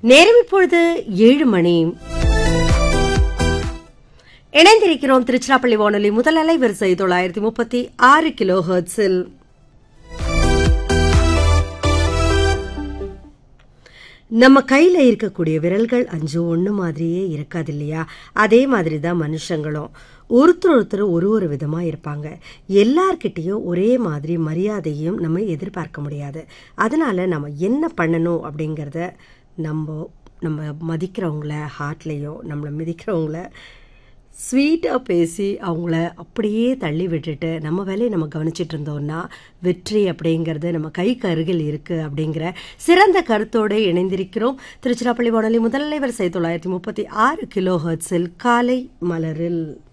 நேரம் இப்பொழுது ஏழு மணி இணைந்திருக்கிறோம் திருச்சிராப்பள்ளி வானொலி முதல் அலைவரிசை தொள்ளாயிரத்தி முப்பத்தி ஆறு கிலோ ஹெர்ட்ஸில் நம்ம கையில இருக்கக்கூடிய விரல்கள் அஞ்சு ஒண்ணு மாதிரியே இருக்காது இல்லையா அதே மாதிரி தான் மனுஷங்களும் ஒருத்தர் ஒருத்தர் ஒரு ஒரு விதமா இருப்பாங்க எல்லார்கிட்டயும் ஒரே மாதிரி மரியாதையும் நம்ம எதிர்பார்க்க முடியாது அதனால நம்ம என்ன பண்ணணும் அப்படிங்கிறத நம்ம நம்ம மதிக்கிறவங்கள ஹார்ட்லேயும் நம்மளை மிதிக்கிறவங்கள ஸ்வீட்டாக பேசி அவங்கள அப்படியே தள்ளி விட்டுட்டு நம்ம வேலையை நம்ம கவனிச்சிட்டு இருந்தோம்னா வெற்றி அப்படிங்கிறது நம்ம கைக்கு அருகில் இருக்குது அப்படிங்கிற சிறந்த கருத்தோடு இணைந்திருக்கிறோம் திருச்சிராப்பள்ளி வானொலி முதல்லை வரிசை தொள்ளாயிரத்தி முப்பத்தி ஆறு கிலோ ஹர்ட்ஸில் காலை மலரில்